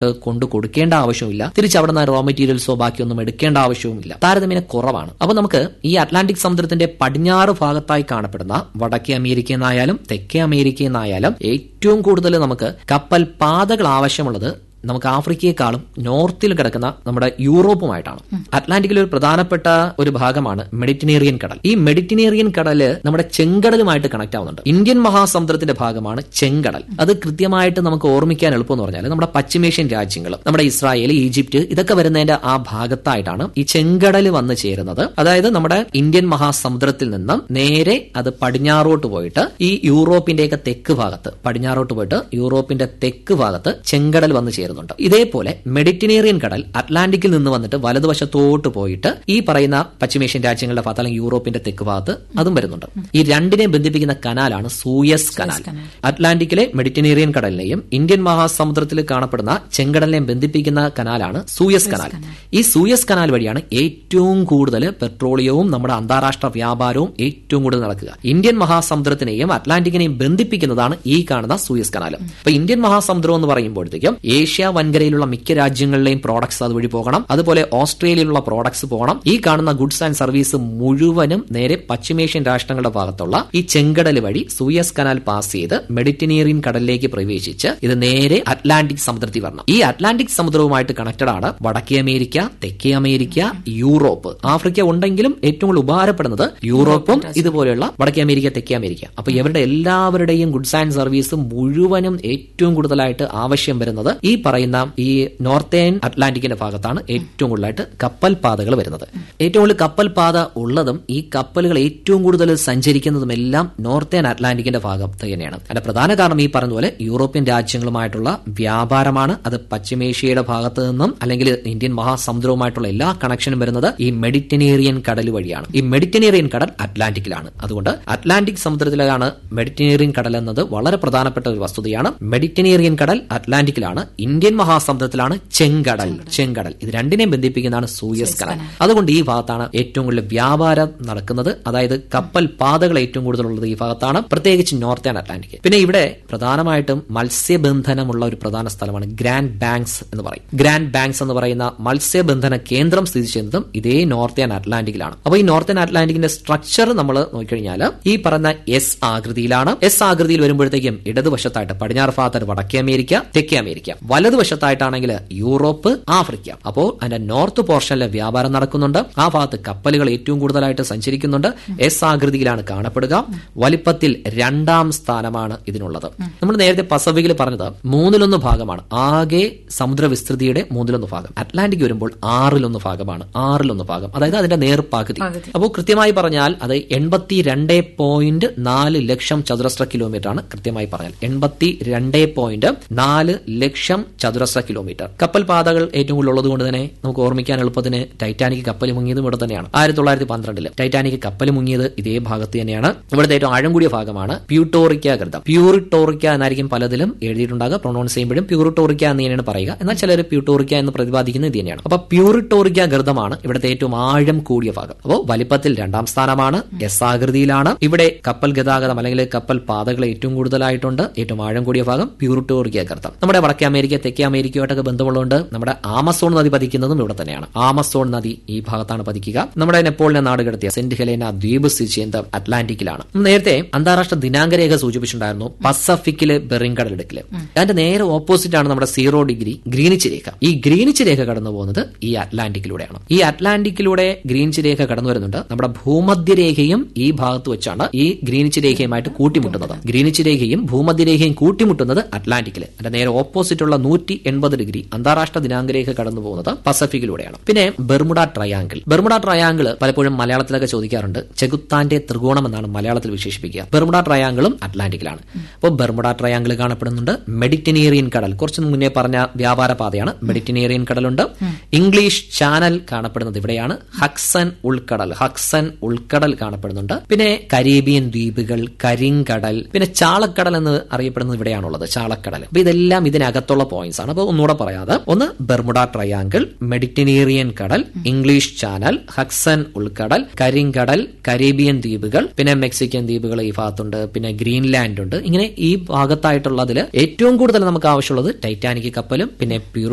കൊണ്ടു കൊടുക്കേണ്ട ആവശ്യമില്ല തിരിച്ച് അവിടെ നിന്ന് റോ മെറ്റീരിയൽസോ ബാക്കിയൊന്നും എടുക്കേണ്ട ആവശ്യവുമില്ല താരതമ്യേന കുറവാണ് അപ്പൊ നമുക്ക് ഈ അറ്റ്ലാന്റിക് സമുദ്രത്തിന്റെ പടിഞ്ഞാറ് ഭാഗത്തായി കാണപ്പെടുന്ന വടക്കേ അമേരിക്കയിൽ നിന്നായാലും തെക്കേ അമേരിക്കയിൽ നിന്നായാലും ഏറ്റവും കൂടുതൽ നമുക്ക് കപ്പൽ പാതകൾ ആവശ്യമുള്ളത് നമുക്ക് ആഫ്രിക്കയെക്കാളും നോർത്തിൽ കിടക്കുന്ന നമ്മുടെ യൂറോപ്പുമായിട്ടാണ് അറ്റ്ലാന്റിക്കിലെ ഒരു പ്രധാനപ്പെട്ട ഒരു ഭാഗമാണ് മെഡിറ്ററേനിയൻ കടൽ ഈ മെഡിറ്ററേനിയൻ കടല് നമ്മുടെ ചെങ്കടലുമായിട്ട് കണക്ട് ആവുന്നുണ്ട് ഇന്ത്യൻ മഹാസമുദ്രത്തിന്റെ ഭാഗമാണ് ചെങ്കടൽ അത് കൃത്യമായിട്ട് നമുക്ക് ഓർമ്മിക്കാൻ എളുപ്പം എന്ന് പറഞ്ഞാൽ നമ്മുടെ പശ്ചിമേഷ്യൻ രാജ്യങ്ങൾ നമ്മുടെ ഇസ്രായേൽ ഈജിപ്റ്റ് ഇതൊക്കെ വരുന്നതിന്റെ ആ ഭാഗത്തായിട്ടാണ് ഈ ചെങ്കടൽ വന്ന് ചേരുന്നത് അതായത് നമ്മുടെ ഇന്ത്യൻ മഹാസമുദ്രത്തിൽ നിന്നും നേരെ അത് പടിഞ്ഞാറോട്ട് പോയിട്ട് ഈ യൂറോപ്പിന്റെയൊക്കെ തെക്ക് ഭാഗത്ത് പടിഞ്ഞാറോട്ട് പോയിട്ട് യൂറോപ്പിന്റെ തെക്ക് ഭാഗത്ത് ചെങ്കടൽ വന്ന് ചേരുന്നുണ്ട് ഇതേപോലെ മെഡിറ്ററേനിയൻ കടൽ അറ്റ്ലാന്റിക്കിൽ നിന്ന് വന്നിട്ട് വലതുവശത്തോട്ട് പോയിട്ട് ഈ പറയുന്ന പശ്ചിമേഷ്യൻ രാജ്യങ്ങളുടെ ഭാഗത്ത് അല്ലെങ്കിൽ യൂറോപ്പിന്റെ തെക്ക് ഭാഗത്ത് അതും വരുന്നുണ്ട് ഈ രണ്ടിനെ ബന്ധിപ്പിക്കുന്ന കനാലാണ് സൂയസ് കനാൽ അറ്റ്ലാന്റിക്കിലെ മെഡിറ്ററേനിയൻ കടലിനെയും ഇന്ത്യൻ മഹാസമുദ്രത്തിൽ കാണപ്പെടുന്ന ചെങ്കടലിനെയും ബന്ധിപ്പിക്കുന്ന കനാലാണ് സൂയസ് കനാൽ ഈ സൂയസ് കനാൽ വഴിയാണ് ഏറ്റവും കൂടുതൽ പെട്രോളിയവും നമ്മുടെ അന്താരാഷ്ട്ര വ്യാപാരവും ഏറ്റവും കൂടുതൽ നടക്കുക ഇന്ത്യൻ മഹാസമുദ്രത്തിനെയും അറ്റ്ലാന്റിക്കിനെയും ബന്ധിപ്പിക്കുന്നതാണ് ഈ കാണുന്ന സൂയസ് കനാൽ അപ്പൊ ഇന്ത്യൻ മഹാസമുദ്രം എന്ന് പറയുമ്പോഴത്തേക്കും ഏഷ്യ വൻകരയിലുള്ള മിക്ക രാജ്യങ്ങളിലെയും പ്രോഡക്ട്സ് അതുവഴി പോകണം അതുപോലെ ഓസ്ട്രേലിയയിലുള്ള പ്രോഡക്ട്സ് പോകണം ഈ കാണുന്ന ഗുഡ്സ് ആൻഡ് സർവീസ് മുഴുവനും നേരെ പശ്ചിമേഷ്യൻ രാഷ്ട്രങ്ങളുടെ ഭാഗത്തുള്ള ഈ ചെങ്കടൽ വഴി സൂയസ് കനാൽ പാസ് ചെയ്ത് മെഡിറ്ററേനിയൻ കടലിലേക്ക് പ്രവേശിച്ച് ഇത് നേരെ അറ്റ്ലാന്റിക് സമുദ്രത്തിൽ വരണം ഈ അറ്റ്ലാന്റിക് സമുദ്രവുമായിട്ട് കണക്റ്റഡ് ആണ് വടക്കേ അമേരിക്ക തെക്കേ അമേരിക്ക യൂറോപ്പ് ആഫ്രിക്ക ഉണ്ടെങ്കിലും ഏറ്റവും കൂടുതൽ ഉപകാരപ്പെടുന്നത് യൂറോപ്പും ഇതുപോലെയുള്ള വടക്കേ അമേരിക്ക തെക്കേ അമേരിക്ക അപ്പൊ ഇവരുടെ എല്ലാവരുടെയും ഗുഡ്സ് ആൻഡ് സർവീസ് മുഴുവനും ഏറ്റവും കൂടുതലായിട്ട് ആവശ്യം വരുന്നത് ഈ പറയുന്ന ഈ നോർത്തേൺ അറ്റ്ലാന്റിക്കിന്റെ ഭാഗത്താണ് ഏറ്റവും കൂടുതലായിട്ട് കപ്പൽ പാതകൾ വരുന്നത് ഏറ്റവും കൂടുതൽ കപ്പൽ പാത ഉള്ളതും ഈ കപ്പലുകൾ ഏറ്റവും കൂടുതൽ സഞ്ചരിക്കുന്നതും എല്ലാം നോർത്തേൺ അറ്റ്ലാന്റിക്കിന്റെ ഭാഗത്ത് തന്നെയാണ് അതിന്റെ പ്രധാന കാരണം ഈ പറഞ്ഞതുപോലെ യൂറോപ്യൻ രാജ്യങ്ങളുമായിട്ടുള്ള വ്യാപാരമാണ് അത് പശ്ചിമേഷ്യയുടെ ഭാഗത്ത് നിന്നും അല്ലെങ്കിൽ ഇന്ത്യൻ മഹാസമുദ്രവുമായിട്ടുള്ള എല്ലാ കണക്ഷനും വരുന്നത് ഈ മെഡിറ്ററേനിയൻ കടൽ വഴിയാണ് ഈ മെഡിറ്ററേനിയൻ കടൽ അറ്റ്ലാന്റിക്കിലാണ് അതുകൊണ്ട് അറ്റ്ലാന്റിക് സമുദ്രത്തിലാണ് മെഡിറ്ററേനിയൻ കടൽ എന്നത് വളരെ പ്രധാനപ്പെട്ട ഒരു വസ്തുതയാണ് മെഡിറ്ററേനിയൻ കടൽ അറ്റ്ലാന്റിക്കിലാണ് ഇന്ത്യൻ മഹാസമുദ്രത്തിലാണ് ചെങ്കടൽ ചെങ്കടൽ ഇത് രണ്ടിനെയും ബന്ധിപ്പിക്കുന്നതാണ് സൂയസ് കടൽ അതുകൊണ്ട് ഈ ഭാഗത്താണ് ഏറ്റവും കൂടുതൽ വ്യാപാരം നടക്കുന്നത് അതായത് കപ്പൽ പാതകൾ ഏറ്റവും കൂടുതലുള്ളത് ഈ ഭാഗത്താണ് പ്രത്യേകിച്ച് നോർത്തേൺ അറ്റ്ലാന്റിക് പിന്നെ ഇവിടെ പ്രധാനമായിട്ടും മത്സ്യബന്ധനമുള്ള ഒരു പ്രധാന സ്ഥലമാണ് ഗ്രാൻഡ് ബാങ്ക്സ് എന്ന് പറയും ഗ്രാൻഡ് ബാങ്ക്സ് എന്ന് പറയുന്ന മത്സ്യബന്ധന കേന്ദ്രം സ്ഥിതി ചെയ്യുന്നതും ഇതേ നോർത്തേൺ അറ്റ്ലാന്റിക്കിലാണ് അപ്പോൾ ഈ നോർത്തേൺ അറ്റ്ലാന്റിക്കിന്റെ സ്ട്രക്ചർ നമ്മൾ നോക്കിക്കഴിഞ്ഞാൽ ഈ പറഞ്ഞ എസ് ആകൃതിയിലാണ് എസ് ആകൃതിയിൽ വരുമ്പോഴത്തേക്കും ഇടതുവശത്തായിട്ട് പടിഞ്ഞാറ് ഭാഗത്തായിട്ട് വടക്കേ അമേരിക്ക തെക്കേ അമേരിക്ക വലതുവശത്തായിട്ടാണെങ്കിൽ യൂറോപ്പ് ആഫ്രിക്ക അപ്പോൾ അതിന്റെ നോർത്ത് പോർഷനിലെ വ്യാപാരം നടക്കുന്നുണ്ട് ആ ഭാഗത്ത് കപ്പലുകൾ ഏറ്റവും കൂടുതലായിട്ട് സഞ്ചരിക്കുന്നുണ്ട് എസ് ആകൃതിയിലാണ് കാണപ്പെടുക വലിപ്പത്തിൽ രണ്ടാം സ്ഥാനമാണ് ഇതിനുള്ളത് നമ്മൾ നേരത്തെ പസഫിക്കിൽ പറഞ്ഞത് മൂന്നിലൊന്ന് ഭാഗമാണ് ആകെ സമുദ്ര വിസ്തൃതിയുടെ മൂന്നിലൊന്ന് ഭാഗം അറ്റ്ലാന്റിക് വരുമ്പോൾ ആറിലൊന്ന് ഭാഗമാണ് ആറിലൊന്ന് ഭാഗം അതായത് അതിന്റെ നേർപ്പാകുതി അപ്പോൾ കൃത്യമായി പറഞ്ഞാൽ അത് എൺപത്തി രണ്ട് പോയിന്റ് നാല് ലക്ഷം ചതുരശ്ര കിലോമീറ്റർ ആണ് കൃത്യമായി പറഞ്ഞാൽ എൺപത്തി രണ്ട് പോയിന്റ് നാല് ലക്ഷം ചതുരശ്ര കിലോമീറ്റർ കപ്പൽ പാതകൾ ഏറ്റവും കൂടുതൽ ഉള്ളത് കൊണ്ട് തന്നെ നമുക്ക് ഓർമ്മിക്കാൻ എളുപ്പത്തിന് ടൈറ്റാനിക് കപ്പൽ മുങ്ങിയതും ഇവിടെ തന്നെയാണ് ആയിരത്തി തൊള്ളായിരത്തി പന്ത്രണ്ടില് ടൈറ്റാനിക് കപ്പൽ മുങ്ങിയത് ഇതേ ഭാഗത്ത് തന്നെയാണ് ഇവിടുത്തെ ഏറ്റവും ആഴം കൂടിയ ഭാഗമാണ് പ്യൂട്ടോറിക്ക ഗർദം പ്യൂറിട്ടോറിക്ക എന്നായിരിക്കും പലതിലും എഴുതിയിട്ടുണ്ടാകുക പ്രൊണൗൺസ് ചെയ്യുമ്പോഴും പ്യൂറിട്ടോറിക്ക എന്ന് തന്നെയാണ് പറയുക എന്നാൽ ചിലർ പ്യൂട്ടോറിക്ക എന്ന് പ്രതിപാദിക്കുന്നത് ഇത് തന്നെയാണ് അപ്പൊ പ്യൂറിട്ടോറിക്ക ഗർദമാണ് ഇവിടുത്തെ ഏറ്റവും ആഴം കൂടിയ ഭാഗം അപ്പോൾ വലിപ്പത്തിൽ രണ്ടാം സ്ഥാനമാണ് എസ് ആകൃതിയിലാണ് ഇവിടെ കപ്പൽ ഗതാഗതം അല്ലെങ്കിൽ കപ്പൽ പാതകൾ ഏറ്റവും കൂടുതലായിട്ടുണ്ട് ഏറ്റവും ആഴം കൂടിയ ഭാഗം പ്യൂറിട്ടോറിക്ക ഗർദം നമ്മുടെ വടക്കേ അമേരിക്ക തെക്കേ അമേരിക്കയുമായിട്ടൊക്കെ ബന്ധമുള്ളതുകൊണ്ട് നമ്മുടെ ആമസോൺ നദി പതിക്കുന്നതും ഇവിടെ തന്നെയാണ് ആമസോൺ നദി ഈ ഭാഗത്താണ് പതിക്കുക നമ്മുടെ നെപ്പോളിനെ നാട് കടത്തിയ സെന്റ് ഹെലേന ദ്വീപ് സ്ഥിതി ചെയ്യുന്നത് അറ്റ്ലാന്റിക്കിലാണ് നേരത്തെ അന്താരാഷ്ട്ര ദിനാങ്ക രേഖ സൂചിപ്പിച്ചിട്ടുണ്ടായിരുന്നു പസഫിക്കിലെ ബെറിംഗ് കടലിടുക്കില് അതിന്റെ നേരെ ഓപ്പോസിറ്റ് ആണ് നമ്മുടെ സീറോ ഡിഗ്രി ഗ്രീനിച്ച് രേഖ ഈ ഗ്രീനിച്ച് രേഖ കടന്നു പോകുന്നത് ഈ അറ്റ്ലാന്റിക്കിലൂടെയാണ് ഈ അറ്റ്ലാന്റിക്കിലൂടെ ഗ്രീനിച്ച് രേഖ കടന്നു വരുന്നുണ്ട് നമ്മുടെ ഭൂമധ്യരേഖയും ഈ ഭാഗത്ത് വെച്ചാണ് ഈ ഗ്രീനിച്ച് രേഖയുമായിട്ട് കൂട്ടിമുട്ടുന്നത് ഗ്രീനിച്ച് രേഖയും ഭൂമധ്യരേഖയും കൂട്ടിമുട്ടുന്നത് അറ്റ്ലാന്റിക്കില് അതിന്റെ നേരെ ഓപ്പോസിറ്റ് ഉള്ള നൂറ്റി എൺപത് ഡിഗ്രി അന്താരാഷ്ട്ര ദിനാങ്ക രേഖ കടന്നു പോകുന്നത് പസഫിക്കിലൂടെയാണ് പിന്നെ ബെർമുഡ ട്രയാങ്കിൾ ബെർമുഡ ട്രയാങ്കിൾ പലപ്പോഴും മലയാളത്തിലൊക്കെ ചോദിക്കാറുണ്ട് ചെകുത്താന്റെ ത്രികോണം എന്നാണ് മലയാളത്തിൽ വിശേഷിപ്പിക്കുക ബെർമുഡ ട്രയാങ്കിളും അറ്റ്ലാന്റിക്കിലാണ് അപ്പോൾ ബെർമുഡ ട്രയാങ്കിൾ കാണപ്പെടുന്നുണ്ട് മെഡിറ്ററേനിയൻ കടൽ കുറച്ച് മുന്നേ പറഞ്ഞ വ്യാപാര പാതയാണ് മെഡിറ്ററേനിയൻ കടലുണ്ട് ഇംഗ്ലീഷ് ചാനൽ കാണപ്പെടുന്നത് ഇവിടെയാണ് ഹക്സൻ ഉൾക്കടൽ ഹക്സൻ ഉൾക്കടൽ കാണപ്പെടുന്നുണ്ട് പിന്നെ കരീബിയൻ ദ്വീപുകൾ കരിങ്കടൽ പിന്നെ ചാളക്കടൽ എന്ന് അറിയപ്പെടുന്നത് ഇവിടെയാണുള്ളത് ചാളക്കടൽ അപ്പൊ ഇതെല്ലാം ഇതിനകത്തുള്ള പോയിന്റ്സ് ആണ് അപ്പോൾ ഒന്നുകൂടെ പറയാതെ ഒന്ന് ബെർമുഡ ട്രയാങ്കിൾ മെഡിറ്ററേനിയൻ കടൽ ഇംഗ്ലീഷ് ചാനൽ ഹക്സൻ ഉൾക്കടൽ കരിങ്കടൽ കരീബിയൻ ദ്വീപുകൾ പിന്നെ മെക്സിക്കൻ ദ്വീപുകൾ ഈ ഭാഗത്തുണ്ട് പിന്നെ ഗ്രീൻലാൻഡ് ഉണ്ട് ഇങ്ങനെ ഈ ഭാഗത്തായിട്ടുള്ളതിൽ ഏറ്റവും കൂടുതൽ നമുക്ക് ആവശ്യമുള്ളത് ടൈറ്റാനിക് കപ്പലും പിന്നെ പ്യൂർ